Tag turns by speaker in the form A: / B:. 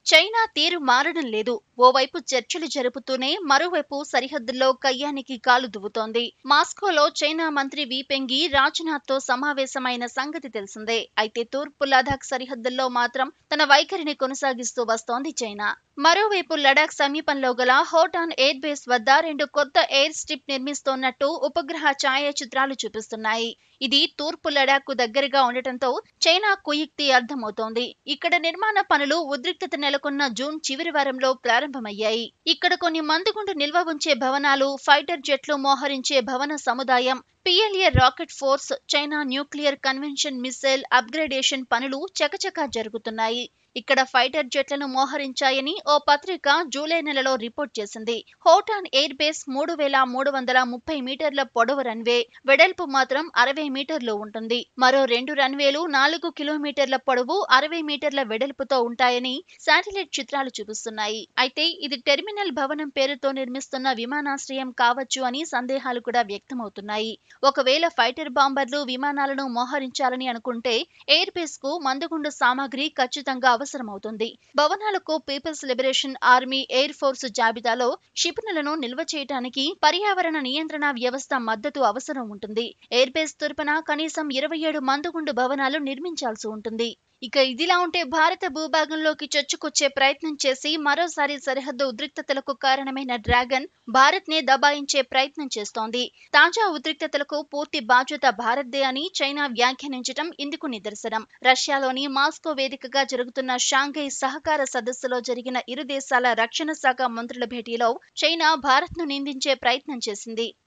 A: China తీరు మారడం లేదు ఓవైపు చర్చలు జరుపుతూనే మరోవైపు సరిహద్దుల్లో కయ్యానికి కాలు దువ్వుతోంది మాస్కోలో చైనా మంత్రి వీపెంగి రాజ్నాథ్ తో సమావేశమైన సంగతి తెలిసిందే అయితే తూర్పు లదాఖ్ సరిహద్దుల్లో మాత్రం తన వైఖరిని కొనసాగిస్తూ వస్తోంది చైనా మరోవైపు లడాక్ సమీపంలో గల హోటాన్ ఎయిర్ బేస్ వద్ద రెండు కొత్త ఎయిర్ స్ట్రిప్ నిర్మిస్తోన్నట్టు ఉపగ్రహ ఛాయాచిత్రాలు చూపిస్తున్నాయి ఇది తూర్పు లడాక్ కు దగ్గరగా ఉండటంతో చైనా కుయుక్తి అర్థమవుతోంది ఇక్కడ నిర్మాణ పనులు ఉద్రిక్తత నెలకొన్న జూన్ చివరి వారంలో ప్రారంభమయ్యాయి ఇక్కడ కొన్ని మందుగుండు నిల్వ ఉంచే భవనాలు ఫైటర్ జెట్లు మోహరించే భవన సముదాయం PLA rocket force China nuclear convention missile upgradation పనులు చకచకా జరుగుతున్నాయి ఇక్కడ ఫైటర్ జెట్లను మోహరించాయని ఓ పత్రిక జూలై నెలలో రిపోర్ట్ చేసింది హోటాన్ ఎయిర్ బేస్ మూడు వేల మూడు వందల ముప్పై మీటర్ల పొడవు రన్వే వెడల్పు మాత్రం అరవై మీటర్లు ఉంటుంది మరో రెండు రన్వేలు నాలుగు కిలోమీటర్ల పొడవు అరవై మీటర్ల వెడల్పుతో ఉంటాయని శాటిలైట్ చిత్రాలు చూపిస్తున్నాయి అయితే ఇది టెర్మినల్ భవనం పేరుతో నిర్మిస్తున్న విమానాశ్రయం కావచ్చు అని సందేహాలు కూడా వ్యక్తమవుతున్నాయి ఒకవేళ ఫైటర్ బాంబర్లు విమానాలను మోహరించాలని అనుకుంటే ఎయిర్ బేస్ కు మందుగుండు సామాగ్రి ఖచ్చితంగా అవసరమవుతుంది భవనాలకు people's liberation army air force జాబితాలో క్షిపణులను నిల్వ చేయడానికి పర్యావరణ నియంత్రణ వ్యవస్థ మద్దతు అవసరం ఉంటుంది ఎయిర్ బేస్ తరపున కనీసం ఇరవై ఏడు మందుగుండు భవనాలు నిర్మించాల్సి ఉంటుంది ఇక ఇదిలా ఉంటే భారత భూభాగంలోకి చొచ్చుకొచ్చే ప్రయత్నం చేసి మరోసారి సరిహద్దు ఉద్రిక్తతలకు కారణమైన డ్రాగన్ భారత్ నే దబాయించే ప్రయత్నం చేస్తోంది తాజా ఉద్రిక్తతలకు పూర్తి బాధ్యత భారత్దే అని చైనా వ్యాఖ్యానించడం ఇందుకు నిదర్శనం రష్యాలోని మాస్కో వేదికగా జరుగుతున్న షాంఘై సహకార సదస్సులో జరిగిన ఇరు దేశాల రక్షణ శాఖ మంత్రుల భేటీలో చైనా భారత్ను నిందించే ప్రయత్నం చేసింది